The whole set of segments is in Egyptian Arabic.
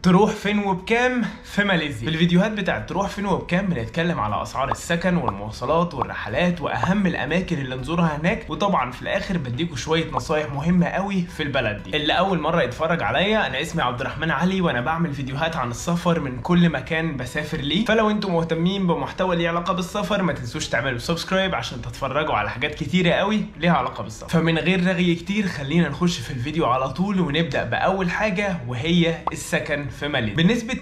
تروح فين وبكام في ماليزيا في الفيديوهات بتاعت تروح فين وبكام بنتكلم على اسعار السكن والمواصلات والرحلات واهم الاماكن اللي نزورها هناك وطبعا في الاخر بديكوا شويه نصايح مهمه قوي في البلد دي اللي اول مره يتفرج عليا انا اسمي عبد الرحمن علي وانا بعمل فيديوهات عن السفر من كل مكان بسافر ليه فلو انتم مهتمين بمحتوى ليه علاقه بالسفر ما تنسوش تعملوا سبسكرايب عشان تتفرجوا على حاجات كتيره قوي ليها علاقه بالسفر فمن غير رغي كتير خلينا نخش في الفيديو على طول ونبدا باول حاجه وهي السكن في ماليزيا بنسبه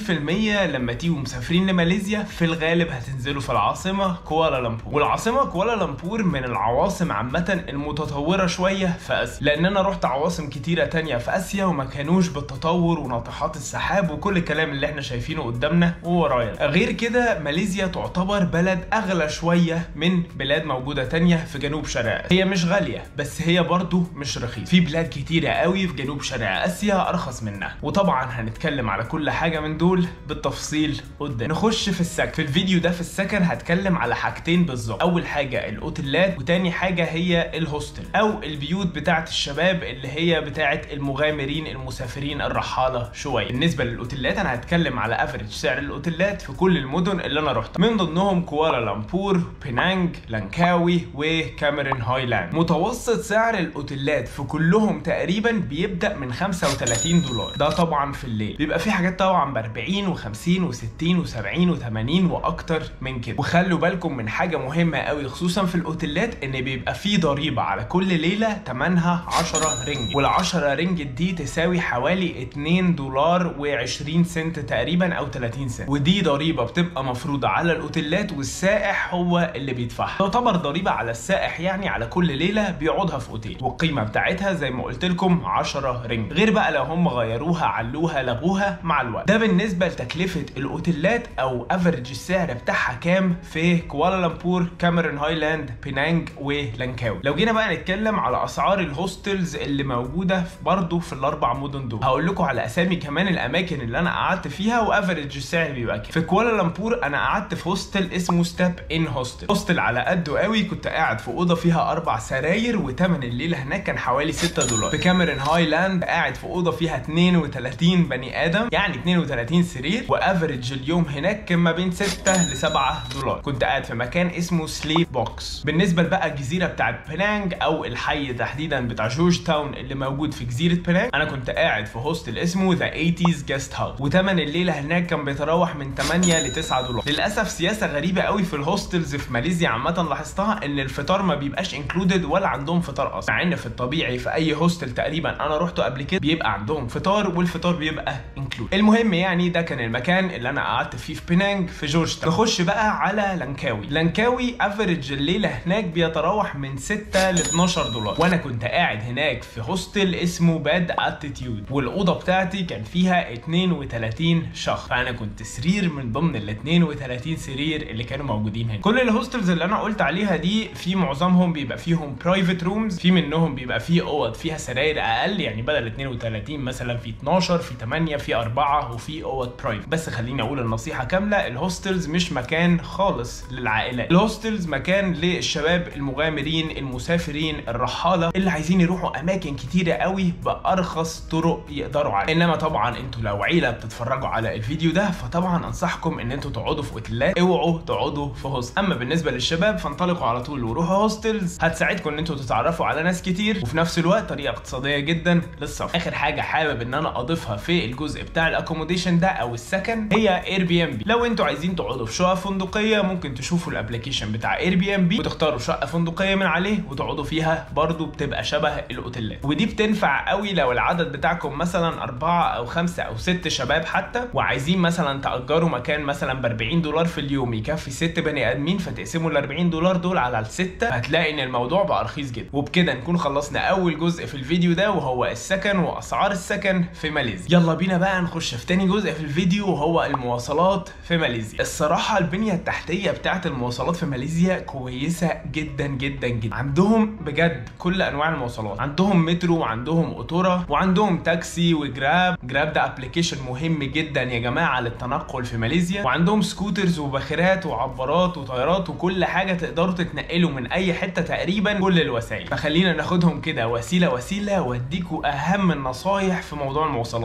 90% لما تيجوا مسافرين لماليزيا في الغالب هتنزلوا في العاصمه كوالالمبور والعاصمه كوالالمبور من العواصم عامه المتطوره شويه في اسيا لان انا رحت عواصم كتيره تانية في اسيا وما كانوش بالتطور وناطحات السحاب وكل الكلام اللي احنا شايفينه قدامنا وورايا غير كده ماليزيا تعتبر بلد اغلى شويه من بلاد موجوده تانية في جنوب شرق آسيا. هي مش غاليه بس هي برضو مش رخيصه في بلاد كتيره قوي في جنوب شرق اسيا ارخص منها وطبعا هنتكلم على كل حاجه من دول بالتفصيل قدام نخش في السكن في الفيديو ده في السكن هتكلم على حاجتين بالظبط اول حاجه الاوتيلات وتاني حاجه هي الهوستل او البيوت بتاعه الشباب اللي هي بتاعه المغامرين المسافرين الرحاله شويه بالنسبه للاوتيلات انا هتكلم على افريج سعر الاوتيلات في كل المدن اللي انا رحتها من ضمنهم كوالالمبور بينانج لانكاوي وكاميرون هايلاند متوسط سعر الاوتيلات في كلهم تقريبا بيبدا من 35 دولار ده طبعا في الليل بيبقى في حاجات طبعا ب 40 و50 و60 و70 و80 واكتر من كده وخلوا بالكم من حاجه مهمه قوي خصوصا في الاوتيلات ان بيبقى في ضريبه على كل ليله ثمنها 10 رينج وال10 رينج دي تساوي حوالي 2 دولار و20 سنت تقريبا او 30 سنت ودي ضريبه بتبقى مفروضه على الاوتيلات والسائح هو اللي بيدفعها تعتبر ضريبه على السائح يعني على كل ليله بيقعدها في اوتيل والقيمه بتاعتها زي ما قلت لكم 10 رينج غير بقى لو هم غيروها علوها لغوها مع الوقت ده بالنسبه لتكلفه الاوتيلات او افريج السعر بتاعها كام في كوالالمبور كاميرون هايلاند بينانج ولانكاوي لو جينا بقى نتكلم على اسعار الهوستلز اللي موجوده برضه في الاربع مدن دول هقول لكم على اسامي كمان الاماكن اللي انا قعدت فيها وافريج السعر بيبقى كام في كوالالمبور انا قعدت في هوستل اسمه ستاب ان هوستل هوستل على قده قوي كنت قاعد في اوضه فيها اربع سراير وثمن الليله هناك كان حوالي 6 دولار في كاميرون هايلاند قاعد في اوضه فيها 32 بني ادم يعني 32 سرير وافريج اليوم هناك كان ما بين 6 ل 7 دولار كنت قاعد في مكان اسمه سليب بوكس بالنسبه بقى الجزيره بتاعت بينانج او الحي تحديدا بتاع جورج تاون اللي موجود في جزيره بينانج انا كنت قاعد في هوستل اسمه ذا 80s جيست هاوس وثمن الليله هناك كان بيتراوح من 8 ل 9 دولار للاسف سياسه غريبه قوي في الهوستلز في ماليزيا عامه لاحظتها ان الفطار ما بيبقاش انكلودد ولا عندهم فطار اصلا مع ان في الطبيعي في اي هوستل تقريبا انا رحته قبل كده بيبقى عندهم فطار والفطار بيبقى انكلود المهم يعني ده كان المكان اللي انا قعدت فيه في بينانج في جورج تاون نخش بقى على لانكاوي لانكاوي افريج الليله هناك بيتراوح من 6 ل 12 دولار وانا كنت قاعد هناك في هوستل اسمه باد اتيتيود والاوضه بتاعتي كان فيها 32 شخص فانا كنت سرير من ضمن ال 32 سرير اللي كانوا موجودين هنا كل الهوستلز اللي انا قلت عليها دي في معظمهم بيبقى فيهم برايفت رومز في منهم بيبقى فيه اوض فيها سراير اقل يعني بدل 32 مثلا في 12 في 8 في 4 وفي اوض برايفت بس خليني اقول النصيحه كامله الهوستلز مش مكان خالص للعائلات الهوستلز مكان للشباب المغامرين المسافرين الرحاله اللي عايزين يروحوا اماكن كتيره قوي بارخص طرق يقدروا عليها انما طبعا انتوا لو عيله بتتفرجوا على الفيديو ده فطبعا انصحكم ان انتوا تقعدوا في اوتيلات اوعوا تقعدوا في هوستل اما بالنسبه للشباب فانطلقوا على طول وروحوا هوستلز هتساعدكم ان انتوا تتعرفوا على ناس كتير وفي نفس الوقت طريقه اقتصاديه جدا للسفر اخر حاجه حابب ان انا اضيفها في الجزء بتاع الاكوموديشن ده او السكن هي اير بي ام بي لو انتوا عايزين تقعدوا في شقه فندقيه ممكن تشوفوا الابلكيشن بتاع اير بي ام بي وتختاروا شقه فندقيه من عليه وتقعدوا فيها برضو بتبقى شبه الاوتيلات ودي بتنفع قوي لو العدد بتاعكم مثلا أربعة أو خمسة أو ست شباب حتى وعايزين مثلا تأجروا مكان مثلا ب 40 دولار في اليوم يكفي ست بني آدمين فتقسموا ال 40 دولار دول على الستة هتلاقي إن الموضوع بقى رخيص جدا وبكده نكون خلصنا أول جزء في الفيديو ده وهو السكن وأسعار السكن في ماليزيا يلا بينا بقى نخش في تاني جزء في الفيديو وهو المواصلات في ماليزيا الصراحة البنية التحتية بتاعت المواصلات في ماليزيا كويسة جدا جدا جدا عندهم بجد كل أنواع المواصلات عندهم مترو وعندهم قطورة وعندهم تاكسي وجراب جراب ده ابلكيشن مهم جدا يا جماعة للتنقل في ماليزيا وعندهم سكوترز وباخرات وعبارات وطيارات وكل حاجة تقدروا تتنقلوا من أي حتة تقريبا كل الوسائل فخلينا ناخدهم كده وسيلة وسيلة واديكوا أهم النصايح في موضوع المواصلات خلينا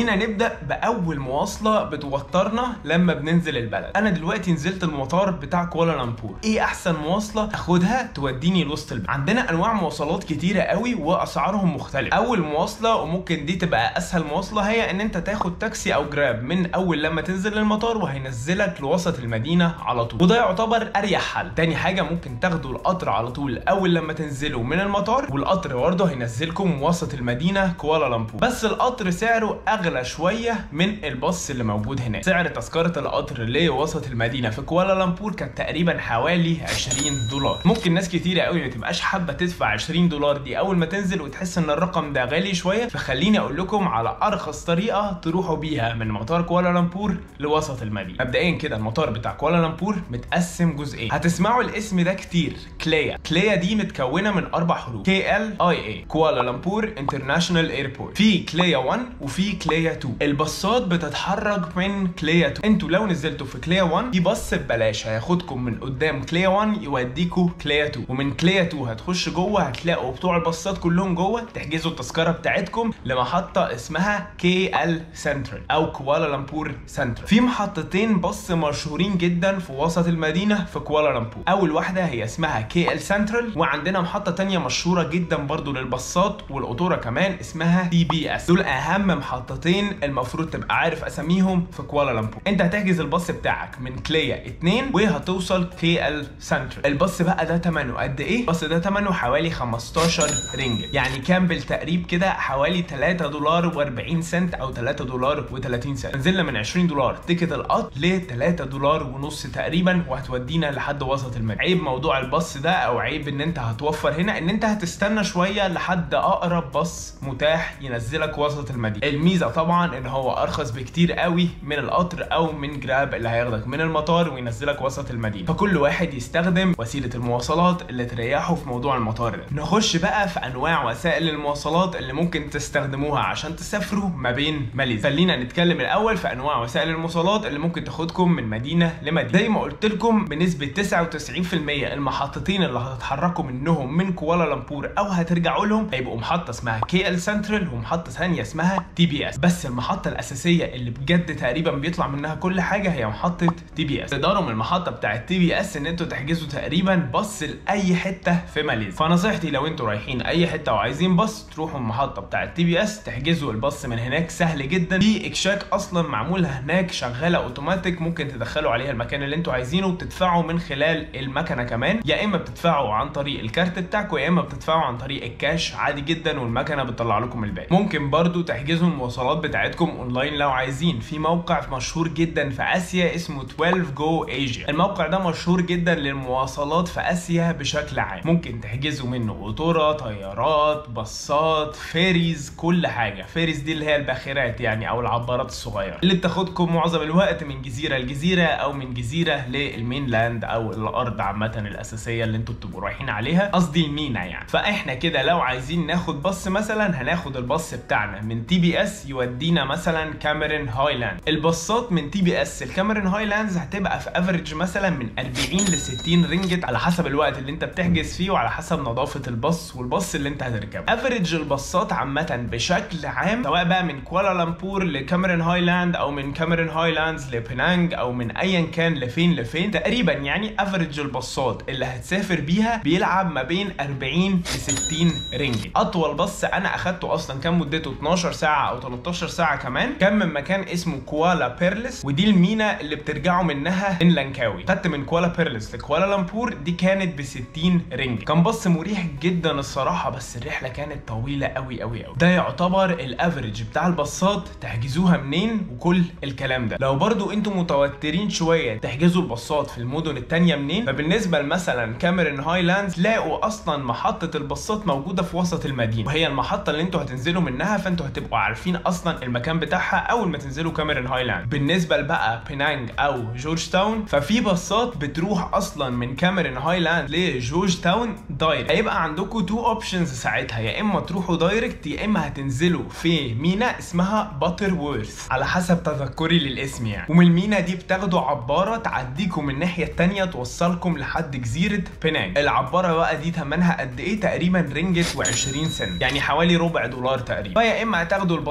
خلينا نبدا باول مواصله بتوترنا لما بننزل البلد انا دلوقتي نزلت المطار بتاع كوالالمبور ايه احسن مواصله اخدها توديني لوسط البلد عندنا انواع مواصلات كتيره قوي واسعارهم مختلفه اول مواصله وممكن دي تبقى اسهل مواصله هي ان انت تاخد تاكسي او جراب من اول لما تنزل المطار وهينزلك لوسط المدينه على طول وده يعتبر اريح حل تاني حاجه ممكن تاخدوا القطر على طول اول لما تنزلوا من المطار والقطر برضه هينزلكم وسط المدينه كوالالمبور بس القطر سعره اغلى شويه من الباص اللي موجود هناك سعر تذكره القطر لوسط المدينه في كوالالمبور كانت تقريبا حوالي 20 دولار ممكن ناس كتيره قوي ما تبقاش حابه تدفع 20 دولار دي اول ما تنزل وتحس ان الرقم ده غالي شويه فخليني اقول لكم على ارخص طريقه تروحوا بيها من مطار كوالالمبور لوسط المدينه مبدئيا كده المطار بتاع كوالالمبور متقسم جزئين هتسمعوا الاسم ده كتير كليا كليا دي متكونه من اربع حروف كي ال اي اي كوالالمبور انترناشونال ايربورت في كليا 1 وفي كليا 2 الباصات بتتحرك من كليا 2 انتوا لو نزلتوا في كليا 1 في باص ببلاش هياخدكم من قدام كليا 1 يوديكوا كليا 2 ومن كليا 2 هتخش جوه هتلاقوا بتوع الباصات كلهم جوه تحجزوا التذكره بتاعتكم لمحطه اسمها كي ال سنترال او كوالالمبور سنترال في محطتين باص مشهورين جدا في وسط المدينه في كوالالمبور اول واحده هي اسمها كي ال سنترال وعندنا محطه تانية مشهوره جدا برضو للباصات والقطوره كمان اسمها تي بي اس دول اهم محطتين المفروض تبقى عارف اساميهم في كوالالمبور انت هتحجز الباص بتاعك من كليا 2 وهتوصل كي ال سنترال الباص بقى ده ثمنه قد ايه الباص ده ثمنه حوالي 15 رينجل يعني كام بالتقريب كده حوالي 3 دولار و40 سنت او 3 دولار و30 سنت نزلنا من 20 دولار تيكت القطر ل 3 دولار ونص تقريبا وهتودينا لحد وسط المدينه عيب موضوع الباص ده او عيب ان انت هتوفر هنا ان انت هتستنى شويه لحد اقرب باص متاح ينزلك وسط المدينه الميزه طبعا ان هو ارخص بكتير قوي من القطر او من جراب اللي هياخدك من المطار وينزلك وسط المدينه فكل واحد يستخدم وسيله المواصلات اللي تريحه في موضوع المطار ده نخش بقى في انواع وسائل المواصلات اللي ممكن تستخدموها عشان تسافروا ما بين ماليزيا خلينا نتكلم الاول في انواع وسائل المواصلات اللي ممكن تاخدكم من مدينه لمدينه زي ما قلت لكم بنسبه 99% المحطتين اللي هتتحركوا منهم من كوالالمبور او هترجعوا لهم هيبقوا محطه اسمها كي ال سنترال ومحطه ثانيه اسمها تي بي اس بس المحطه الاساسيه اللي بجد تقريبا بيطلع منها كل حاجه هي محطه تي بي اس تقدروا من المحطه بتاعه تي بي اس ان انتوا تحجزوا تقريبا باص لاي حته في ماليزيا فنصيحتي لو انتوا رايحين اي حته وعايزين باص تروحوا المحطه بتاعه تي بي اس تحجزوا الباص من هناك سهل جدا في اكشاك اصلا معموله هناك شغاله اوتوماتيك ممكن تدخلوا عليها المكان اللي انتوا عايزينه وتدفعوا من خلال المكنه كمان يا اما بتدفعوا عن طريق الكارت بتاعكم يا اما بتدفعوا عن طريق الكاش عادي جدا والمكنه بتطلع لكم الباقي ممكن برضو تحجزوا المواصلات بتاعتكم اونلاين لو عايزين في موقع مشهور جدا في اسيا اسمه 12 جو ايجيا الموقع ده مشهور جدا للمواصلات في اسيا بشكل عام ممكن تحجزوا منه قطوره طيارات باصات فيريز كل حاجه فيريز دي اللي هي الباخرات يعني او العبارات الصغيره اللي بتاخدكم معظم الوقت من جزيره لجزيره او من جزيره للمينلاند او الارض عامه الاساسيه اللي انتوا بتبقوا رايحين عليها قصدي المينا يعني فاحنا كده لو عايزين ناخد باص مثلا هناخد الباص بتاعنا من تي بي اس يودينا مثلا كاميرون هايلاند الباصات من تي بي اس الكاميرون هايلاندز هتبقى في افريج مثلا من 40 ل 60 رينجت على حسب الوقت اللي انت بتحجز فيه وعلى حسب نظافه الباص والباص اللي انت هتركبه افريج الباصات عامه بشكل عام سواء بقى من كوالالمبور لكاميرون هايلاند او من كاميرون هايلاندز لبنانج او من ايا كان لفين لفين تقريبا يعني افريج الباصات اللي هتسافر بيها بيلعب ما بين 40 ل 60 رينجت اطول باص انا اخدته اصلا كان مدته 12 ساعه او 13 ساعه كمان كان من مكان اسمه كوالا بيرلس ودي المينا اللي بترجعوا منها من لانكاوي خدت من كوالا بيرلس لكوالالمبور دي كانت ب 60 رينج كان باص مريح جدا الصراحه بس الرحله كانت طويله قوي قوي قوي ده يعتبر الافريج بتاع الباصات تحجزوها منين وكل الكلام ده لو برضو انتم متوترين شويه تحجزوا الباصات في المدن التانية منين فبالنسبه مثلا كاميرون هايلاندز لاقوا اصلا محطه الباصات موجوده في وسط المدينه وهي المحطه اللي انتوا هتنزلوا منها فانتوا هتبقوا عارفين اصلا المكان بتاعها اول ما تنزلوا كاميرون هايلاند بالنسبه بقى بينانج او جورج تاون ففي باصات بتروح اصلا من كاميرون هايلاند لجورج تاون دايركت هيبقى عندكم تو اوبشنز ساعتها يا اما تروحوا دايركت يا اما هتنزلوا في مينا اسمها باتر وورث على حسب تذكري للاسم يعني ومن المينا دي بتاخدوا عباره تعديكم من الناحيه الثانيه توصلكم لحد جزيره بينانج العباره بقى دي ثمنها قد ايه تقريبا رينجت و20 سنت يعني حوالي ربع دولار تقريبا فيا اما هتاخدوا الباص من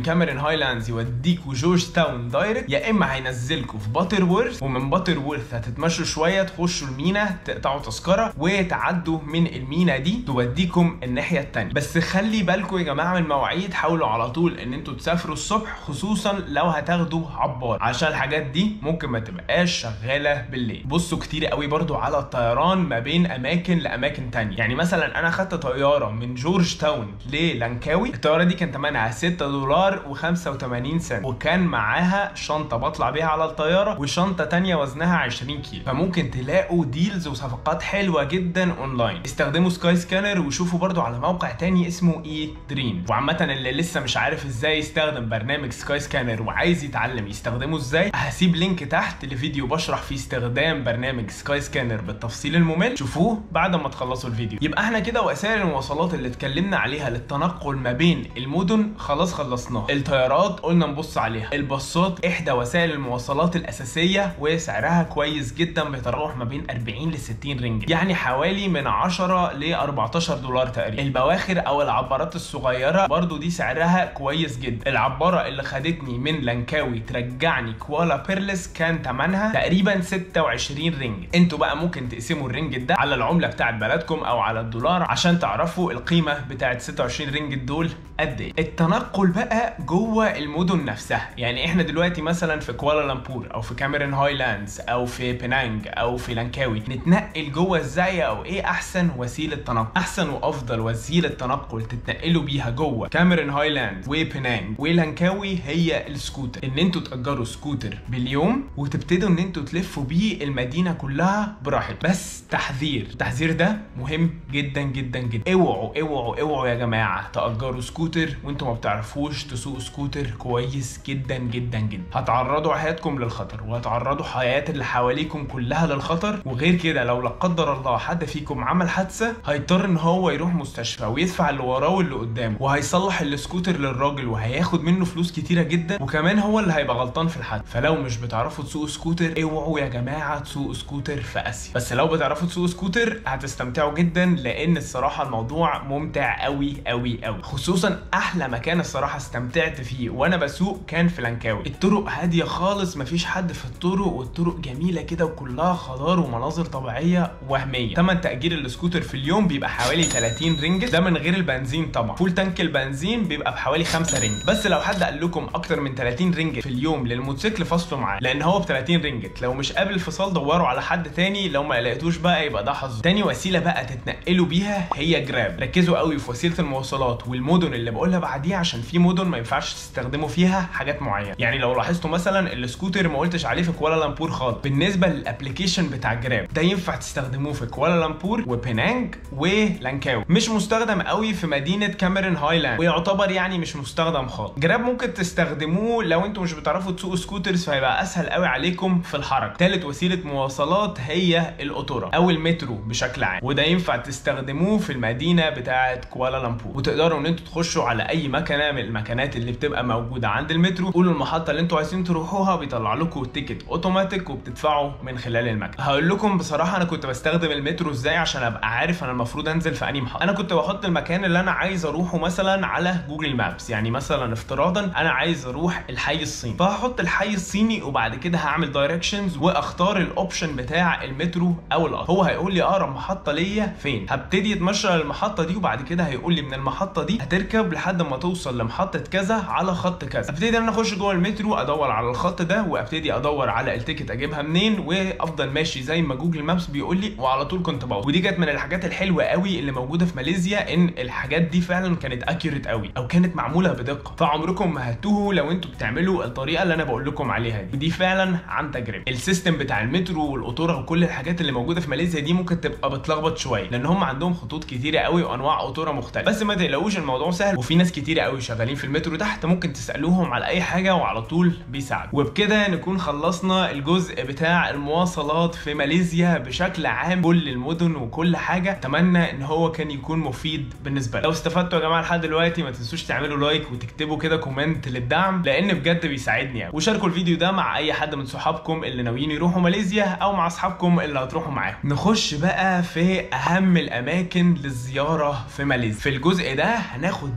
كاميرون هايلاندز يوديكوا جورج تاون دايركت يا اما هينزلكوا في باتر وورث ومن باتر وورث هتتمشوا شويه تخشوا المينا تقطعوا تذكره وتعدوا من المينا دي توديكم الناحيه الثانيه بس خلي بالكم يا جماعه من المواعيد حاولوا على طول ان انتوا تسافروا الصبح خصوصا لو هتاخدوا عبار عشان الحاجات دي ممكن ما تبقاش شغاله بالليل بصوا كتير قوي برضو على الطيران ما بين اماكن لاماكن تانية يعني مثلا انا خدت طياره من جورج تاون للانكاوي الطياره دي كان ثمنها 6 دولار و85 سنت وكان معاها شنطه بطلع بيها على الطياره وشنطه تانية وزنها 20 كيلو فممكن تلاقوا ديلز وصفقات حلوه جدا اونلاين استخدموا سكاي سكانر وشوفوا برضو على موقع تاني اسمه اي دريم وعامه اللي لسه مش عارف ازاي يستخدم برنامج سكاي سكانر وعايز يتعلم يستخدمه ازاي هسيب لينك تحت لفيديو بشرح فيه استخدام برنامج سكاي سكانر بالتفصيل الممل شوفوه بعد ما تخلصوا الفيديو يبقى احنا كده وسائل المواصلات اللي اتكلمنا عليها للتنقل ما بين المدن خلاص خلصناها الطيارات قلنا نبص عليها الباصات احدى وسائل المواصلات الاساسيه وسعرها كويس جدا بيتراوح ما بين 40 ل 60 رينج يعني حوالي من 10 ل 14 دولار تقريبا البواخر او العبارات الصغيره برضو دي سعرها كويس جدا العباره اللي خدتني من لانكاوي ترجعني كوالا بيرلس كان ثمنها تقريبا 26 رينج انتوا بقى ممكن تقسموا الرينج ده على العمله بتاعت بلدكم او على الدولار عشان تعرفوا القيمه بتاعت 26 رينج دول قد ايه التنقل بقى جوه المدن نفسها يعني احنا دلوقتي مثلا في كوالالمبور او في كاميرون هايلاندز او في بينانج او في لانكاوي نتنقل جوه ازاي او ايه احسن وسيله تنقل احسن وافضل وسيله تنقل تتنقلوا بيها جوه كاميرون هايلاندز وبينانج ولانكاوي هي السكوتر ان انتوا تاجروا سكوتر باليوم وتبتدوا ان انتوا تلفوا بيه المدينه كلها براحتكم بس تحذير التحذير ده مهم جدا جدا جدا اوعوا اوعوا اوعوا يا جماعه تاجروا سكوتر وانتوا ما بتعرفوش تسوقوا سكوتر كويس جدا جدا جدا هتعرضوا حياتكم للخطر وهتعرضوا حياه اللي حواليكم كلها للخطر وغير كده لو لا قدر الله حد فيكم عمل حادثه هيضطر ان هو يروح مستشفى ويدفع اللي وراه واللي قدامه وهيصلح السكوتر للراجل وهياخد منه فلوس كتيره جدا وكمان هو اللي هيبقى غلطان في الحد فلو مش بتعرفوا تسوقوا سكوتر اوعوا يا جماعه تسوقوا سكوتر في اسيا بس لو بتعرفوا تسوقوا سكوتر هتستمتعوا جدا لان الصراحه الموضوع ممتع قوي قوي قوي خصوصا احلى مكان الصراحه استمتعت فيه وانا بسوق كان في لانكاوي الطرق هاديه خالص مفيش حد في الطرق والطرق جميله كده وكلها خضار ومناظر طبيعيه وهميه تمن تاجير السكوتر في اليوم بيبقى حوالي 30 رينج ده من غير البنزين طبعا فول تانك البنزين بيبقى بحوالي 5 رينج بس لو حد قال لكم اكتر من 30 رينج في اليوم للموتوسيكل فاصلوا معاه لان هو ب 30 رينجت لو مش قابل الفصال دوروا على حد تاني لو ما لقيتوش بقى يبقى ده حظ تاني وسيله بقى تتنقلوا بيها هي جراب ركزوا قوي في وسيله المواصلات والمدن اللي بقولها بعديها عشان في مدن ما ينفعش تستخدموا فيها حاجات معينه يعني لو لاحظتوا مثلا السكوتر ما قلتش عليه في كوالالمبور خالص بالنسبه للابلكيشن بتاع جراب ده ينفع تستخدموه في كوالالمبور وبينانج ولانكاو مش مستخدم قوي في مدينه كاميرون هايلاند ويعتبر يعني مش مستخدم خالص جراب ممكن تستخدموه لو انتوا مش بتعرفوا تسوقوا سكوترز فهيبقى اسهل قوي عليكم في الحركه ثالث وسيله مواصلات هي القطوره او المترو بشكل عام وده ينفع تستخدموه في المدينه بتاعه كوالالمبور وتقدروا ان انتوا تخشوا على اي مكنه من المكانات اللي بتبقى موجوده عند المترو قولوا المحطه اللي انتوا عايزين تروحوها بيطلع لكم تيكت اوتوماتيك وبتدفعوا من خلال المكنه هقول لكم بصراحه انا كنت بستخدم المترو ازاي عشان ابقى عارف انا المفروض انزل في انهي محطه انا كنت بحط المكان اللي انا عايز اروحه مثلا على جوجل مابس يعني مثلا افتراضا انا عايز اروح الحي الصيني فهحط الحي الصيني وبعد كده هعمل دايركشنز واختار الاوبشن بتاع المترو او القطر هو هيقول لي اقرب محطه ليا فين هبتدي اتمشى للمحطه دي وبعد كده هيقول لي من المحطه دي هتركب لحد ما توصل لمحطه كذا على خط كذا ابتدي ان انا اخش جوه المترو ادور على الخط ده وابتدي ادور على التيكت اجيبها منين وافضل ماشي زي ما جوجل مابس بيقول لي وعلى طول كنت بوصل ودي كانت من الحاجات الحلوه قوي اللي موجوده في ماليزيا ان الحاجات دي فعلا كانت اكيوريت قوي او كانت معموله بدقه فعمركم ما هتوهوا لو انتوا بتعملوا الطريقه اللي انا بقول لكم عليها دي ودي فعلا عن تجربه السيستم بتاع المترو والقطوره وكل الحاجات اللي موجوده في ماليزيا دي ممكن تبقى بتلخبط شويه لان هم عندهم خطوط كتيره قوي وانواع قطوره مختلفه بس ما تقلقوش الموضوع سهل وفي ناس كتيره قوي شغالين في المترو تحت ممكن تسالوهم على اي حاجه وعلى طول بيساعدوا وبكده نكون خلصنا الجزء بتاع المواصلات في ماليزيا بشكل عام كل المدن وكل حاجه اتمنى ان هو كان يكون مفيد بالنسبه لك لو استفدتوا يا جماعه لحد دلوقتي ما تنسوش تعملوا لايك وتكتبوا كده كومنت للدعم لان بجد بيساعدني قوي وشاركوا الفيديو ده مع اي حد من صحابكم اللي ناويين يروحوا ماليزيا او مع اصحابكم اللي هتروحوا معاهم نخش بقى في اهم الاماكن للزياره في ماليزيا في الجزء ده هناخد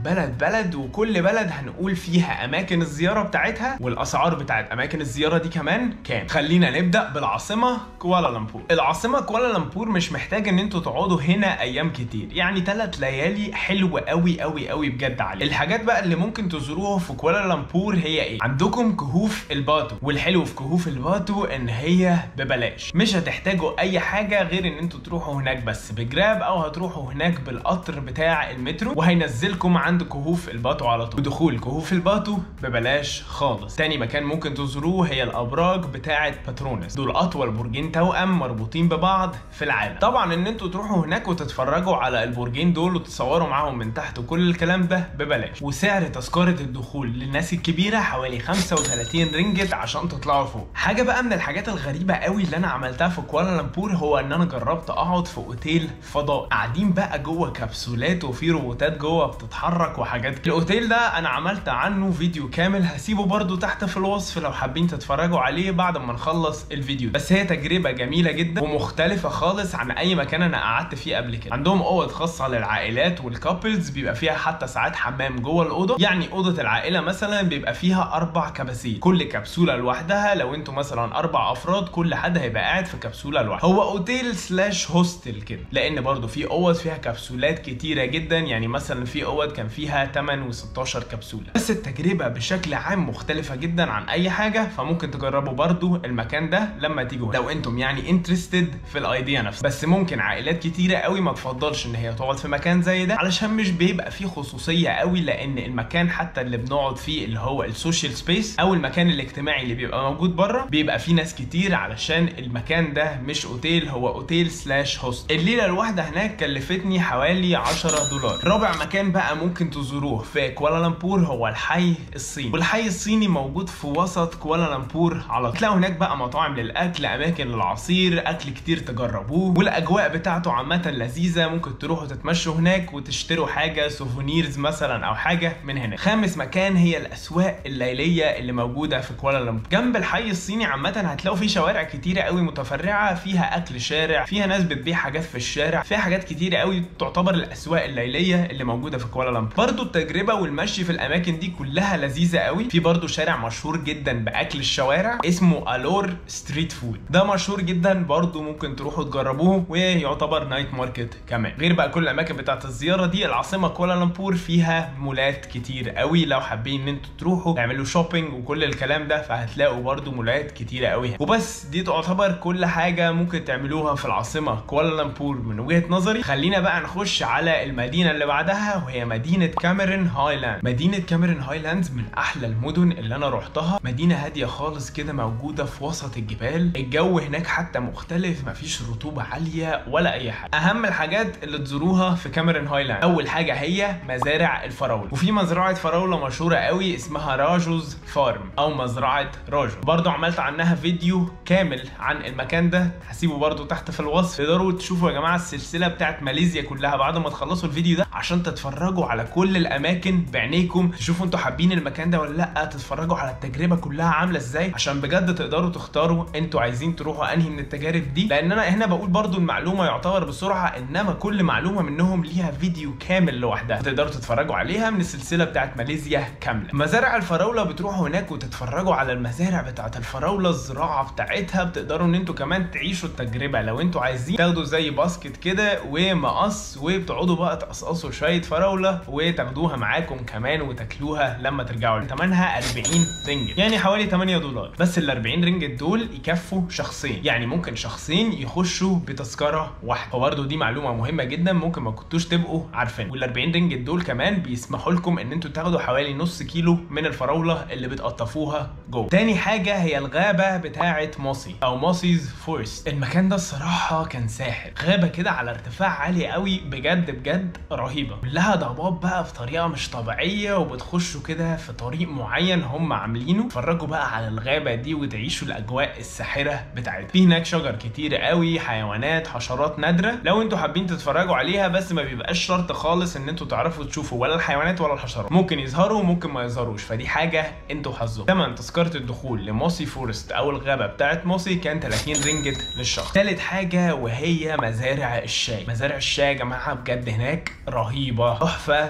هناخد بلد بلد وكل بلد هنقول فيها اماكن الزياره بتاعتها والاسعار بتاعت اماكن الزياره دي كمان كام خلينا نبدا بالعاصمه كوالالمبور العاصمه كوالالمبور مش محتاجه ان انتوا تقعدوا هنا ايام كتير يعني ثلاث ليالي حلوه قوي قوي قوي بجد عليه الحاجات بقى اللي ممكن تزوروها في كوالالمبور هي ايه عندكم كهوف الباتو والحلو في كهوف الباتو ان هي ببلاش مش هتحتاجوا اي حاجه غير ان انتوا تروحوا هناك بس بجراب او هتروحوا هناك بالقطر بتاع المترو وهينزلكم عند كهوف الباتو على طول ودخول كهوف الباتو ببلاش خالص تاني مكان ممكن تزوروه هي الابراج بتاعه باترونس دول اطول برجين توأم مربوطين ببعض في العالم طبعا ان انتوا تروحوا هناك وتتفرجوا على البرجين دول وتتصوروا معاهم من تحت وكل الكلام ده ببلاش وسعر تذكره الدخول للناس الكبيره حوالي 35 رينجت عشان تطلعوا فوق حاجه بقى من الحاجات الغريبه قوي اللي انا عملتها في كوالالمبور هو ان انا جربت اقعد في اوتيل فضاء قاعدين بقى جوه كبسولات وفي روبوتات جوه بتتحرك وحاجات كده الاوتيل ده انا عملت عنه فيديو كامل هسيبه برده تحت في الوصف لو حابين تتفرجوا عليه بعد ما نخلص الفيديو بس هي تجربه جميله جدا ومختلفه خالص عن اي مكان انا قعدت فيه قبل كده عندهم اوض خاصه للعائلات والكابلز بيبقى فيها حتى ساعات حمام جوه الاوضه يعني اوضه العائله مثلا بيبقى فيها اربع كباسين كل كبسوله لوحدها لو انتوا مثلا اربع افراد كل حد هيبقى قاعد في كبسوله لوحده هو اوتيل سلاش هوستل كده لان برضو في اوض فيها كبسولات كتيره جدا يعني مثلا في اوض كان فيها 8 و16 كبسوله بس التجربه بشكل عام مختلفه جدا عن اي حاجه فممكن تجربوا برضو المكان ده لما تيجوا لو انتم يعني انترستد في الايديا نفسها بس ممكن عائلات كتيره قوي ما تفضلش ان هي تقعد في مكان زي ده علشان مش بيبقى فيه خصوصيه قوي لان المكان حتى اللي بنقعد فيه اللي هو السوشيال سبيس او المكان الاجتماعي اللي بيبقى موجود بره بيبقى فيه ناس كتير علشان المكان ده مش اوتيل هو اوتيل سلاش هوست الليله الواحده هناك كلفتني حوالي 10 دولار رابع مكان بقى ممكن تزوروه في كوالالمبور هو الحي الصيني والحي الصيني موجود في وسط كوالالمبور على طول تلاقوا هناك بقى مطاعم للاكل اماكن للعصير اكل كتير تجربوه والاجواء بتاعته عامه لذيذه ممكن تروحوا تتمشوا هناك وتشتروا حاجه سوفونيرز مثلا او حاجه من هناك خامس مكان هي الاسواق الليليه اللي موجوده في كوالالمبور جنب الحي الصيني عامه هتلاقوا في شوارع كتيره قوي متفرعه فيها اكل شارع فيها ناس بتبيع حاجات في الشارع فيها حاجات كتيره قوي تعتبر الاسواق الليليه اللي موجوده في كوالالمبور برضو التجربه والمشي في الاماكن دي كلها لذيذه قوي في برضو شارع مشهور جدا باكل الشوارع اسمه الور ستريت فود ده مشهور جدا برضو ممكن تروحوا تجربوه ويعتبر نايت ماركت كمان غير بقى كل الاماكن بتاعت الزياره دي العاصمه كوالالمبور فيها مولات كتير قوي لو حابين ان انتوا تروحوا تعملوا شوبينج وكل الكلام ده فهتلاقوا برضو مولات كتيره قوي هنا. وبس دي تعتبر كل حاجه ممكن تعملوها في العاصمه كوالالمبور من وجهه نظري خلينا بقى نخش على المدينه اللي بعدها وهي مدينه كاميرون هايلاند مدينه كاميرون هايلاندز من احلى المدن اللي انا روحتها مدينه هاديه خالص كده موجوده في وسط الجبال الجو هناك حتى مختلف مفيش رطوبه عاليه ولا اي حاجه اهم الحاجات اللي تزوروها في كاميرون هايلاند اول حاجه هي مزارع الفراوله وفي مزرعه فراوله مشهوره قوي اسمها راجوز فارم او مزرعه راجو برضو عملت عنها فيديو كامل عن المكان ده هسيبه برضو تحت في الوصف تقدروا تشوفوا يا جماعه السلسله بتاعت ماليزيا كلها بعد ما تخلصوا الفيديو ده عشان تتفرجوا على كل الاماكن بعينيكم تشوفوا انتوا حابين المكان ده ولا لا تتفرجوا على التجربه كلها عامله ازاي عشان بجد تقدروا تختاروا انتوا عايزين تروحوا انهي من التجارب دي لان انا هنا بقول برضو المعلومه يعتبر بسرعه انما كل معلومه منهم ليها فيديو كامل لوحدها تقدروا تتفرجوا عليها من السلسله بتاعت ماليزيا كامله مزارع الفراوله بتروحوا هناك وتتفرجوا على المزارع بتاعت الفراوله الزراعه بتاعتها بتقدروا ان انتوا كمان تعيشوا التجربه لو انتوا عايزين تاخدوا زي باسكت كده ومقص وبتقعدوا بقى تقصقصوا شويه فراوله وتاخدوها معاكم كمان وتاكلوها لما ترجعوا ثمنها 40 رينجت يعني حوالي 8 دولار بس ال 40 رينجت دول يكفوا شخصين يعني ممكن شخصين يخشوا بتذكره واحده وبرده دي معلومه مهمه جدا ممكن ما كنتوش تبقوا عارفين وال 40 رينجت دول كمان بيسمحوا لكم ان انتوا تاخدوا حوالي نص كيلو من الفراوله اللي بتقطفوها جوه تاني حاجه هي الغابه بتاعه موسي او موسيز فورست المكان ده الصراحه كان ساحر غابه كده على ارتفاع عالي قوي بجد بجد رهيبه كلها ضباب بقى في طريقه مش طبيعيه وبتخشوا كده في طريق معين هم عاملينه اتفرجوا بقى على الغابه دي وتعيشوا الاجواء الساحره بتاعتها في هناك شجر كتير قوي حيوانات حشرات نادره لو انتوا حابين تتفرجوا عليها بس ما بيبقاش شرط خالص ان انتوا تعرفوا تشوفوا ولا الحيوانات ولا الحشرات ممكن يظهروا وممكن ما يظهروش فدي حاجه انتوا حظكم ثمن تذكره الدخول لموسي فورست او الغابه بتاعت موسي كان 30 رينجت للشخص ثالث حاجه وهي مزارع الشاي مزارع الشاي يا جماعه بجد هناك رهيبه تحفه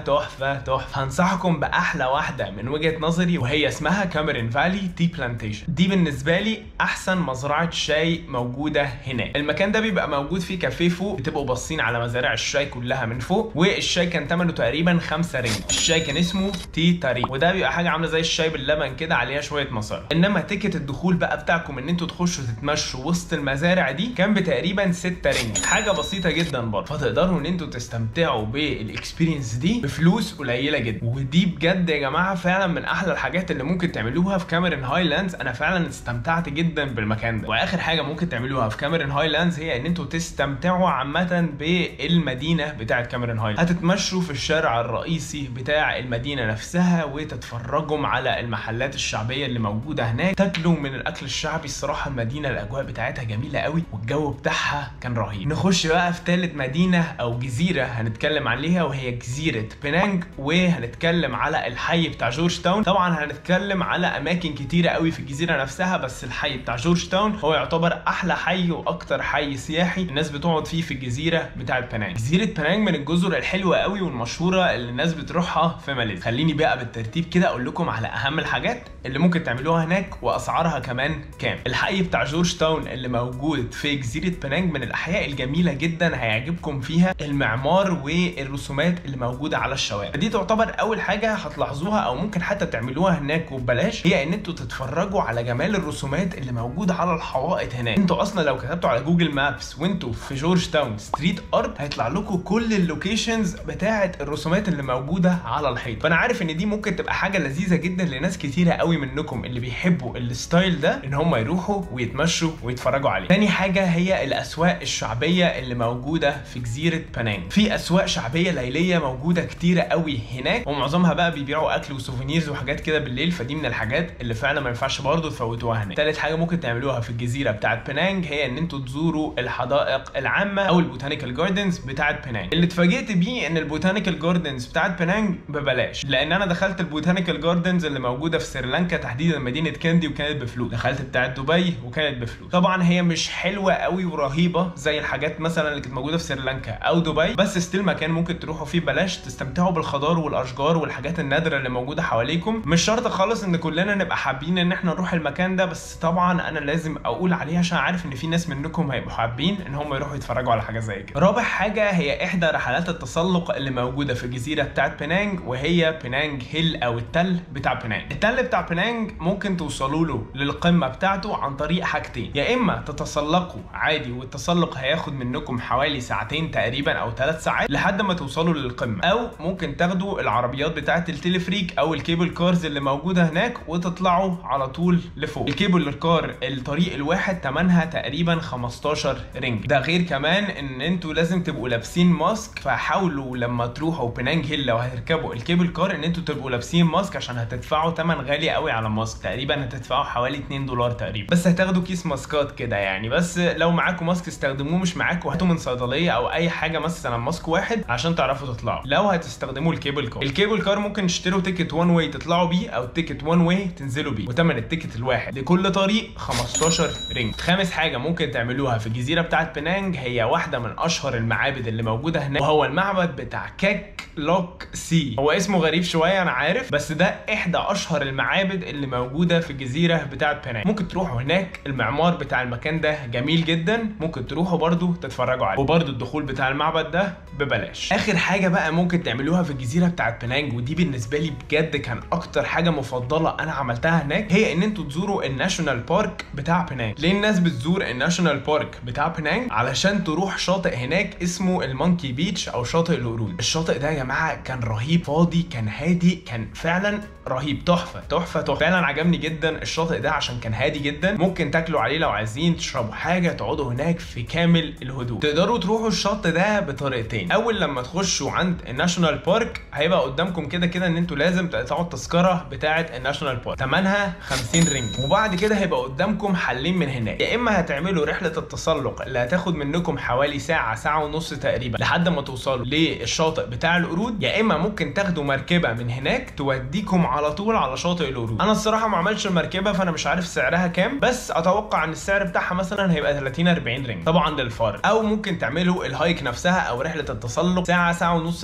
تحفه تحفه هنصحكم باحلى واحده من وجهه نظري وهي اسمها كاميرون فالي تي بلانتيشن دي بالنسبه لي احسن مزرعه شاي موجوده هناك المكان ده بيبقى موجود فيه كافيه فوق بتبقوا باصين على مزارع الشاي كلها من فوق والشاي كان ثمنه تقريبا 5 رينج الشاي كان اسمه تي تاري وده بيبقى حاجه عامله زي الشاي باللبن كده عليها شويه مصاري انما تيكت الدخول بقى بتاعكم ان انتوا تخشوا تتمشوا وسط المزارع دي كان بتقريبا 6 رينج حاجه بسيطه جدا برضه فتقدروا ان انتوا تستمتعوا بالاكسبيرينس دي بفلوس قليله جدا ودي بجد يا جماعه فعلا من احلى الحاجات اللي ممكن تعملوها في كاميرون هايلاندز انا فعلا استمتعت جدا بالمكان ده واخر حاجه ممكن تعملوها في كاميرون هايلاندز هي ان انتوا تستمتعوا عامه بالمدينه بتاعه كاميرون هايلاندز هتتمشوا في الشارع الرئيسي بتاع المدينه نفسها وتتفرجوا على المحلات الشعبيه اللي موجوده هناك تاكلوا من الاكل الشعبي الصراحه المدينه الاجواء بتاعتها جميله قوي والجو بتاعها كان رهيب نخش بقى في ثالث مدينه او جزيره هنتكلم عليها وهي جزيره بينانج وهنتكلم على الحي بتاع جورج تاون طبعا هنتكلم على اماكن كتيره قوي في الجزيره نفسها بس الحي بتاع جورج تاون هو يعتبر احلى حي واكتر حي سياحي الناس بتقعد فيه في الجزيره بتاعه بينانج جزيره بينانج من الجزر الحلوه قوي والمشهوره اللي الناس بتروحها في ماليزيا خليني بقى بالترتيب كده اقول لكم على اهم الحاجات اللي ممكن تعملوها هناك واسعارها كمان كام الحي بتاع جورج تاون اللي موجود في جزيره بينانج من الاحياء الجميله جدا هيعجبكم فيها المعمار والرسومات اللي موجوده على الشوارع دي تعتبر اول حاجه هتلاحظوها او ممكن حتى تعملوها هناك وببلاش هي ان انتوا تتفرجوا على جمال الرسومات اللي موجوده على الحوائط هناك انتوا اصلا لو كتبتوا على جوجل مابس وانتوا في جورج تاون ستريت ارت هيطلع لكم كل اللوكيشنز بتاعه الرسومات اللي موجوده على الحيط فانا عارف ان دي ممكن تبقى حاجه لذيذه جدا لناس كتيره قوي منكم اللي بيحبوا الستايل ده ان هم يروحوا ويتمشوا ويتفرجوا عليه تاني حاجه هي الاسواق الشعبيه اللي موجوده في جزيره بانانج في اسواق شعبيه ليليه موجوده كتيره قوي هناك ومعظمها بقى بيبيعوا اكل وسوفينيرز وحاجات كده بالليل فدي من الحاجات اللي فعلا ما ينفعش برضه تفوتوها هناك تالت حاجه ممكن تعملوها في الجزيره بتاعه بانانج هي ان انتوا تزوروا الحدائق العامه او البوتانيكال جاردنز بتاعه بانانج اللي اتفاجئت بيه ان البوتانيكال جاردنز بتاعه بانانج ببلاش لان انا دخلت البوتانيكال جاردنز اللي موجوده في سريلانكا تحديدا مدينه كاندي وكانت بفلوس دخلت بتاعه دبي وكانت بفلوس طبعا هي مش حلوه قوي ورهيبه زي الحاجات مثلا اللي كانت موجوده في سريلانكا او دبي بس ستيل مكان ممكن تروحوا فيه ببلاش تستمتعوا بالخضار والاشجار والحاجات النادره اللي موجوده حواليكم مش شرط خالص ان كلنا نبقى حابين ان احنا نروح المكان ده بس طبعا انا لازم اقول عليه عشان عارف ان في ناس منكم هيبقوا حابين ان هم يروحوا يتفرجوا على حاجه زي كده رابع حاجه هي احدى رحلات التسلق اللي موجوده في الجزيره بتاعه بينانج وهي بينانج هيل او التل بتاع بينانج التل بتاع بينانج ممكن توصلوا له للقمه بتاعته عن طريق حاجتين يا اما تتسلقوا عادي والتسلق هياخد منكم حوالي ساعتين تقريبا او ثلاث ساعات لحد ما توصلوا للقمه او ممكن تاخدوا العربيات بتاعه التليفريك او الكيبل كارز اللي موجوده هناك وتطلعوا على طول لفوق الكيبل كار الطريق الواحد ثمنها تقريبا 15 رينج ده غير كمان ان انتوا لازم تبقوا لابسين ماسك فحاولوا لما تروحوا بينانج هيل لو هتركبوا الكيبل كار ان انتوا تبقوا لابسين ماسك عشان هتدفعوا ثمن غالي قوي على ماسك تقريبا هتدفعوا حوالي 2 دولار تقريبا بس هتاخدوا كيس ماسكات كده يعني بس لو معاكم ماسك استخدموه مش معاكم هاتوا من صيدليه او اي حاجه مثلا ماسك واحد عشان تعرفوا تطلعوا لو هتستخدموا الكيبل كار الكيبل كار ممكن تشتروا تيكت وان واي تطلعوا بيه او تيكت وان واي تنزلوا بيه وثمن التيكت الواحد لكل طريق 15 رينج خامس حاجه ممكن تعملوها في الجزيره بتاعه بينانج هي واحده من اشهر المعابد اللي موجوده هناك وهو المعبد بتاع كاك لوك سي هو اسمه غريب شويه انا عارف بس ده احدى اشهر المعابد اللي موجوده في الجزيره بتاعه بينانج ممكن تروحوا هناك المعمار بتاع المكان ده جميل جدا ممكن تروحوا برضو تتفرجوا عليه وبرضو الدخول بتاع المعبد ده ببلاش اخر حاجه بقى ممكن تعملوها في الجزيره بتاعه بينانج ودي بالنسبه لي بجد كان اكتر حاجه مفضله انا عملتها هناك هي ان انتوا تزوروا الناشونال بارك بتاع بينانج ليه الناس بتزور الناشونال بارك بتاع بينانج علشان تروح شاطئ هناك اسمه المونكي بيتش او شاطئ القرود الشاطئ ده يا جماعه كان رهيب فاضي كان هادي كان فعلا رهيب تحفه تحفه تحفه فعلا عجبني جدا الشاطئ ده عشان كان هادي جدا ممكن تاكلوا عليه لو عايزين تشربوا حاجه تقعدوا هناك في كامل الهدوء تقدروا تروحوا الشط ده بطريقتين اول لما تخشوا عند الناشونال بارك هيبقى قدامكم كده كده ان انتوا لازم تقطعوا التذكره بتاعه الناشونال بارك ثمنها 50 رينج وبعد كده هيبقى قدامكم حلين من هناك يا اما هتعملوا رحله التسلق اللي هتاخد منكم حوالي ساعه ساعه ونص تقريبا لحد ما توصلوا للشاطئ بتاع القرود يا اما ممكن تاخدوا مركبه من هناك توديكم على طول على شاطئ القرود انا الصراحه ما عملتش المركبه فانا مش عارف سعرها كام بس اتوقع ان السعر بتاعها مثلا هيبقى 30 40 رينج طبعا للفرد او ممكن تعملوا الهايك نفسها او رحله التسلق ساعه ساعه ونص لحد ما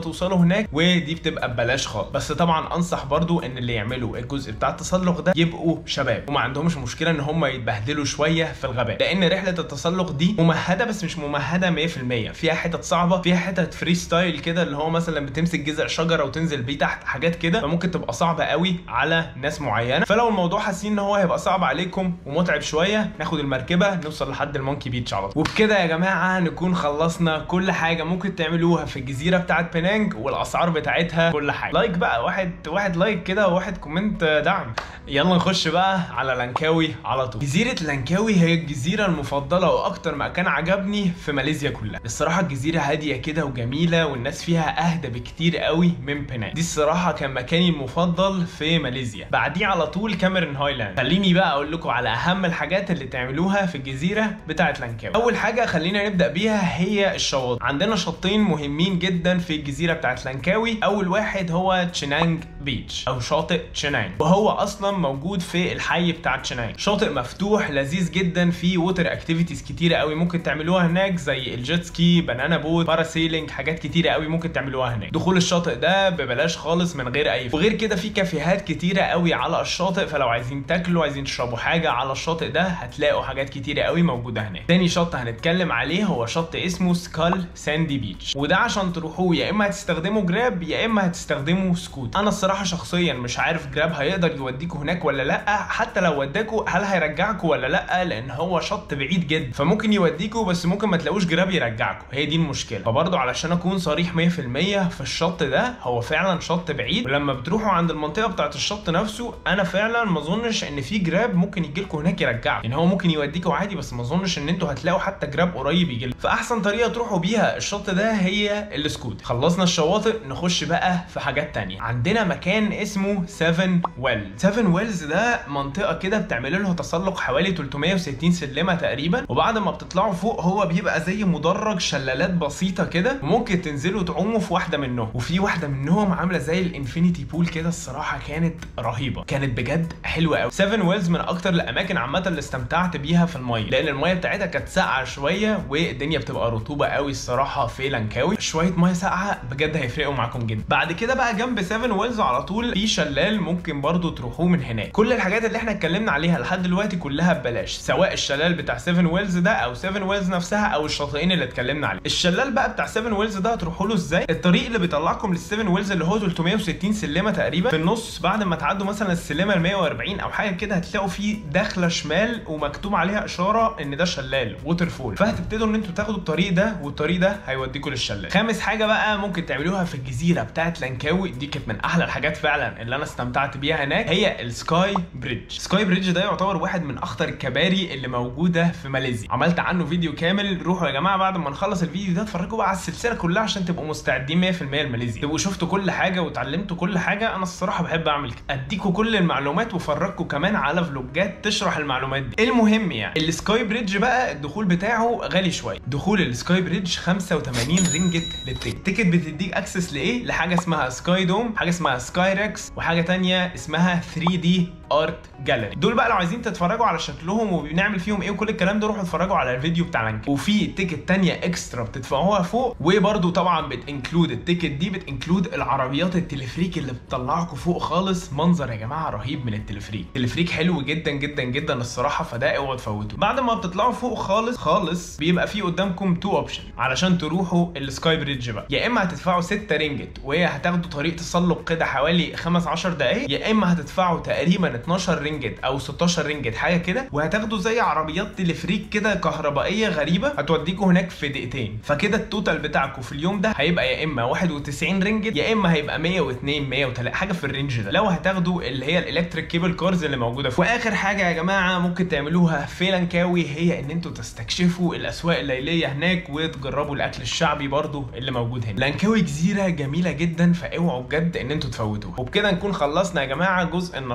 توصلوا هناك ودي بتبقى ببلاش خالص بس طبعا انصح برضو ان اللي يعملوا الجزء بتاع التسلق ده يبقوا شباب وما عندهمش مشكله ان هم يتبهدلوا شويه في الغباء لان رحله التسلق دي ممهده بس مش ممهده 100% فيها حتت صعبه فيها حتت فري ستايل كده اللي هو مثلا بتمسك جذع شجره وتنزل بيه تحت حاجات كده فممكن تبقى صعبه قوي على ناس معينه فلو الموضوع حاسين ان هو هيبقى صعب عليكم ومتعب شويه ناخد المركبه نوصل لحد المونكي بيتش على طول وبكده يا جماعه نكون خلصنا كل حاجه ممكن تعملوها في الجزيره بتاعت بينانج والاسعار بتاعتها كل حاجه لايك بقى واحد واحد لايك كده وواحد كومنت دعم يلا نخش بقى على لانكاوي على طول جزيره لانكاوي هي الجزيره المفضله واكتر مكان عجبني في ماليزيا كلها الصراحه الجزيره هاديه كده وجميله والناس فيها اهدى بكتير قوي من بينانج دي الصراحه كان مكاني المفضل في ماليزيا بعديه على طول كاميرون هايلاند خليني بقى اقول لكم على اهم الحاجات اللي تعملوها في الجزيره بتاعه لانكاوي اول حاجه خلينا نبدا بيها هي الشواطئ عندنا شطين مهمين جدا في الجزيره بتاعه لانكاوي اول واحد هو تشينانج بيتش او شاطئ تشينانج وهو اصلا موجود في الحي بتاع تشينانج شاطئ مفتوح لذيذ جدا فيه ووتر اكتيفيتيز كتيره قوي ممكن تعملوها هناك زي الجيت سكي بنانا بوت باراسيلينج حاجات كتيره قوي ممكن تعملوها هناك دخول الشاطئ ده ببلاش خالص من غير اي وغير كده في كافيهات كتيره قوي على الشاطئ فلو عايزين تاكلوا عايزين تشربوا حاجه على الشاطئ ده هتلاقوا حاجات كتيره قوي موجوده هناك تاني شط هنتكلم عليه هو شط اسمه سكال ساندي بيتش وده عشان تروحوه يا اما هتستخدموا جراب يا اما هتستخدموا سكوت انا الصراحه شخصيا مش عارف جراب هيقدر يوديكوا هناك ولا لا حتى لو وداكوا هل هيرجعكوا ولا لا لان هو شط بعيد جدا فممكن يوديكوا بس ممكن ما تلاقوش جراب يرجعكوا هي دي المشكله فبرضه علشان اكون صريح 100% في الشط ده هو فعلا شط بعيد ولما بتروحوا عند المنطقه بتاعه الشط نفسه انا فعلا ما اظنش ان في جراب ممكن يجي لكم هناك يرجعكم يعني هو ممكن يوديكوا عادي بس ما اظنش ان انتوا هتلاقوا حتى جراب قريب يجي فاحسن طريقه تروحوا بيها الشط ده هي السكوت خلصنا الشواطئ نخش بقى في حاجات تانية عندنا مكان اسمه 7 ويل 7 ويلز ده منطقه كده بتعملوا لها تسلق حوالي 360 سلمه تقريبا وبعد ما بتطلعوا فوق هو بيبقى زي مدرج شلالات بسيطه كده وممكن تنزلوا تعوموا في واحده منهم وفي واحده منهم عامله زي الانفينيتي بول كده الصراحه كانت رهيبه كانت بجد حلوه قوي 7 ويلز من اكتر الاماكن عامه اللي استمتعت بيها في الميه لان الميه بتاعتها كانت ساقعه شويه والدنيا بتبقى رطوبه قوي الصراحه في لانكاوي شويه ميه ساقعه بجد هيفرقوا معاكم جدا بعد كده بقى جنب 7 ويلز على طول في شلال ممكن برضو تروحوه من هناك كل الحاجات اللي احنا اتكلمنا عليها لحد دلوقتي كلها ببلاش سواء الشلال بتاع 7 ويلز ده او 7 ويلز نفسها او الشاطئين اللي اتكلمنا عليه الشلال بقى بتاع 7 ويلز ده هتروحوا له ازاي الطريق اللي بيطلعكم لل 7 ويلز اللي هو 360 سلمه تقريبا في النص بعد ما تعدوا مثلا السلمه ال 140 او حاجه كده هتلاقوا في دخله شمال ومكتوب عليها اشاره ان ده شلال ووتر فول فهتبتدوا ان انتوا تاخدوا الطريق ده والطريق ده هيوديكم للشلال خامس حاجه بقى ممكن تعملوها في الجزيره بتاعت لانكاوي دي كانت من احلى الحاجات فعلا اللي انا استمتعت بيها هناك هي السكاي بريدج سكاي بريدج ده يعتبر واحد من اخطر الكباري اللي موجوده في ماليزيا عملت عنه فيديو كامل روحوا يا جماعه بعد ما نخلص الفيديو ده اتفرجوا بقى على السلسله كلها عشان تبقوا مستعدين 100% لماليزيا تبقوا شفتوا كل حاجه وتعلمتوا كل حاجه انا الصراحه بحب اعمل كده اديكوا كل المعلومات وافرجكم كمان على فلوجات تشرح المعلومات دي المهم يعني السكاي بريدج بقى الدخول بتاعه غالي شويه دخول السكاي بريدج 85 رينجت للتيكت التيكت بتديك اكسس لايه لحاجه اسمها سكاي دوم حاجه اسمها سكاي ريكس وحاجه تانية اسمها 3 دي ارت جاليري دول بقى لو عايزين تتفرجوا على شكلهم وبنعمل فيهم ايه وكل الكلام ده روحوا اتفرجوا على الفيديو بتاع لانك وفي تيكت تانية اكسترا بتدفعوها فوق وبرده طبعا بتنكلود التيكت دي بتنكلود العربيات التلفريك اللي بتطلعكم فوق خالص منظر يا جماعه رهيب من التلفريك التلفريك حلو جدا جدا جدا الصراحه فده اوعوا تفوتوا بعد ما بتطلعوا فوق خالص خالص بيبقى في قدامكم تو اوبشن علشان تروحوا السكاي بريدج بقى يا اما هتدفعوا 6 رينجت وهي هتاخدوا طريق تسلق كده حوالي 5 10 دقائق يا اما هتدفعوا تقريبا 12 رينجت او 16 رينجت حاجه كده وهتاخدوا زي عربيات تلفريك كده كهربائيه غريبه هتوديكوا هناك في دقيقتين فكده التوتال بتاعكم في اليوم ده هيبقى يا اما 91 رينجت يا اما هيبقى 102 103 حاجه في الرينج ده لو هتاخدوا اللي هي الالكتريك كيبل كارز اللي موجوده في واخر حاجه يا جماعه ممكن تعملوها في لانكاوي هي ان انتوا تستكشفوا الاسواق الليليه هناك وتجربوا الاكل الشعبي برضو اللي موجود هنا لانكاوي جزيره جميله جدا فاوعوا بجد ان انتوا تفوتوها وبكده نكون خلصنا يا جماعه جزء النشاطات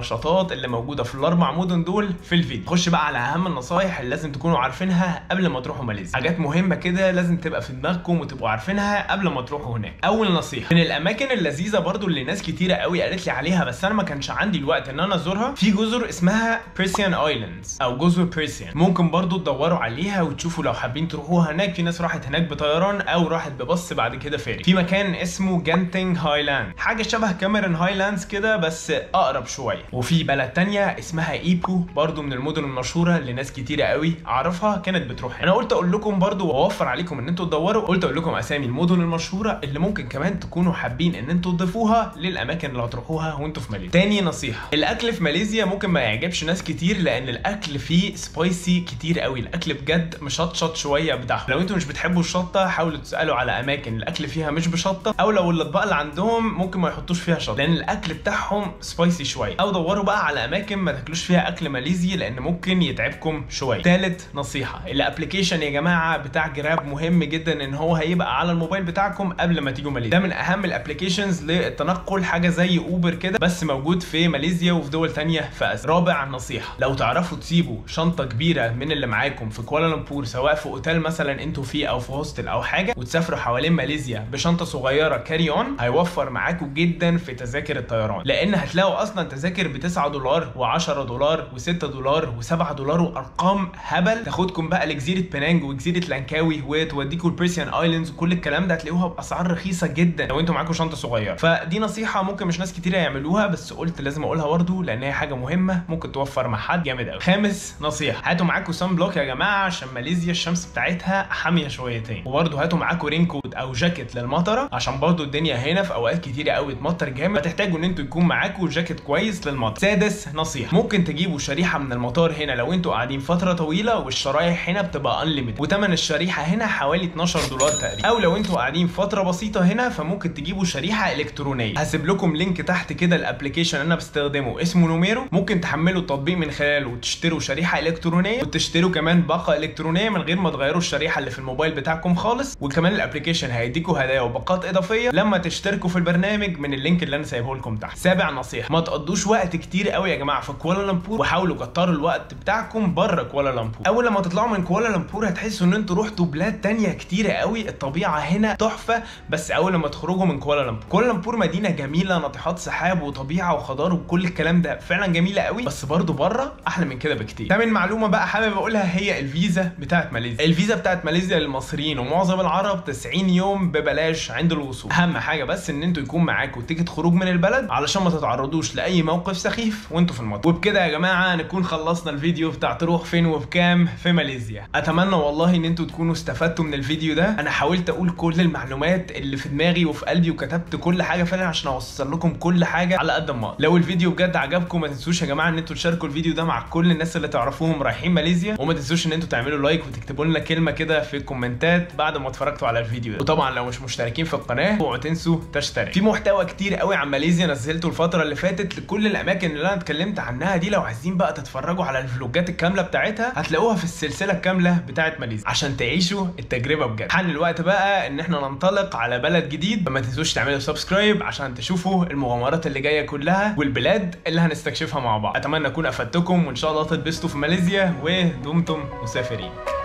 المواصلات اللي موجوده في الاربع مدن دول في الفيديو خش بقى على اهم النصايح اللي لازم تكونوا عارفينها قبل ما تروحوا ماليزيا حاجات مهمه كده لازم تبقى في دماغكم وتبقوا عارفينها قبل ما تروحوا هناك اول نصيحه من الاماكن اللذيذه برضو اللي ناس كتيره قوي قالت لي عليها بس انا ما كانش عندي الوقت ان انا ازورها في جزر اسمها بريسيان ايلاندز او جزر بريسيان ممكن برضو تدوروا عليها وتشوفوا لو حابين تروحوها هناك في ناس راحت هناك بطيران او راحت ببص بعد كده فيري في مكان اسمه جانتينج هايلاند حاجه شبه كاميرون هايلاندز كده بس اقرب شويه وفي بلد تانية اسمها ايبو برضو من المدن المشهوره اللي ناس كتيره قوي اعرفها كانت بتروح انا قلت اقول لكم برضو واوفر عليكم ان انتوا تدوروا قلت اقول لكم اسامي المدن المشهوره اللي ممكن كمان تكونوا حابين ان انتوا تضيفوها للاماكن اللي هتروحوها وانتوا في ماليزيا تاني نصيحه الاكل في ماليزيا ممكن ما يعجبش ناس كتير لان الاكل فيه سبايسي كتير قوي الاكل بجد مشطشط شويه بتاعهم لو انتوا مش بتحبوا الشطه حاولوا تسالوا على اماكن الاكل فيها مش بشطه او لو الاطباق اللي عندهم ممكن ما يحطوش فيها شطه لان الاكل بتاعهم سبايسي شويه او دوروا بقى على اماكن ما تاكلوش فيها اكل ماليزي لان ممكن يتعبكم شويه تالت نصيحه الابلكيشن يا جماعه بتاع جراب مهم جدا ان هو هيبقى على الموبايل بتاعكم قبل ما تيجوا ماليزيا ده من اهم الابلكيشنز للتنقل حاجه زي اوبر كده بس موجود في ماليزيا وفي دول تانية في اسيا رابع نصيحه لو تعرفوا تسيبوا شنطه كبيره من اللي معاكم في كوالالمبور سواء في اوتيل مثلا انتوا فيه او في هوستل او حاجه وتسافروا حوالين ماليزيا بشنطه صغيره كاري اون هيوفر معاكم جدا في تذاكر الطيران لان هتلاقوا اصلا تذاكر ب 9 دولار و10 دولار و6 دولار و7 دولار وارقام هبل تاخدكم بقى لجزيره بينانج وجزيره لانكاوي وتوديكم البريسيان ايلاندز وكل الكلام ده هتلاقوها باسعار رخيصه جدا لو انتوا معاكم شنطه صغيره فدي نصيحه ممكن مش ناس كتير يعملوها بس قلت لازم اقولها برضه لان هي حاجه مهمه ممكن توفر مع حد جامد قوي خامس نصيحه هاتوا معاكم سان بلوك يا جماعه عشان ماليزيا الشمس بتاعتها حاميه شويتين وبرضه هاتوا معاكم رين كوت او جاكيت للمطره عشان برضه الدنيا هنا في اوقات كتيره قوي تمطر جامد فتحتاجوا ان انتوا يكون معاكم جاكيت كويس للمطر سادس نصيحه ممكن تجيبوا شريحه من المطار هنا لو انتوا قاعدين فتره طويله والشرايح هنا بتبقى انليميتد وثمن الشريحه هنا حوالي 12 دولار تقريبا او لو انتوا قاعدين فتره بسيطه هنا فممكن تجيبوا شريحه الكترونيه هسيب لكم لينك تحت كده الابلكيشن انا بستخدمه اسمه نوميرو ممكن تحملوا التطبيق من خلاله وتشتروا شريحه الكترونيه وتشتروا كمان باقه الكترونيه من غير ما تغيروا الشريحه اللي في الموبايل بتاعكم خالص وكمان الابلكيشن هيديكوا هدايا وباقات اضافيه لما تشتركوا في البرنامج من اللينك اللي انا سايبه لكم تحت سابع نصيحه ما تقضوش وقت كتير قوي يا جماعه في كوالالمبور وحاولوا كتروا الوقت بتاعكم بره كوالالمبور اول لما تطلعوا من كوالالمبور هتحسوا ان انتوا رحتوا بلاد تانية كتيره قوي الطبيعه هنا تحفه بس اول لما تخرجوا من كوالالمبور كوالالمبور مدينه جميله ناطحات سحاب وطبيعه وخضار وكل الكلام ده فعلا جميله قوي بس برضو بره احلى من كده بكتير تامن معلومه بقى حابب اقولها هي الفيزا بتاعت ماليزيا الفيزا بتاعت ماليزيا للمصريين ومعظم العرب 90 يوم ببلاش عند الوصول اهم حاجه بس ان انتوا يكون معاكم تيكت خروج من البلد علشان ما تتعرضوش لاي موقف سخيف وانتوا في المطار وبكده يا جماعه نكون خلصنا الفيديو بتاع تروح فين وبكام في ماليزيا اتمنى والله ان انتوا تكونوا استفدتوا من الفيديو ده انا حاولت اقول كل المعلومات اللي في دماغي وفي قلبي وكتبت كل حاجه فعلا عشان اوصل لكم كل حاجه على قد ما أقدر. لو الفيديو بجد عجبكم ما تنسوش يا جماعه ان انتوا تشاركوا الفيديو ده مع كل الناس اللي تعرفوهم رايحين ماليزيا وما تنسوش ان انتوا تعملوا لايك وتكتبوا لنا كلمه كده في الكومنتات بعد ما اتفرجتوا على الفيديو ده وطبعا لو مش مشتركين في القناه اوعوا تنسوا تشترك في محتوى كتير قوي عن ماليزيا نزلته الفتره اللي فاتت لكل الاماكن اللي انا اتكلمت عنها دي لو عايزين بقى تتفرجوا على الفلوجات الكامله بتاعتها هتلاقوها في السلسله الكامله بتاعت ماليزيا عشان تعيشوا التجربه بجد حان الوقت بقى ان احنا ننطلق على بلد جديد فما تنسوش تعملوا سبسكرايب عشان تشوفوا المغامرات اللي جايه كلها والبلاد اللي هنستكشفها مع بعض اتمنى اكون افدتكم وان شاء الله تتبسطوا في ماليزيا ودمتم مسافرين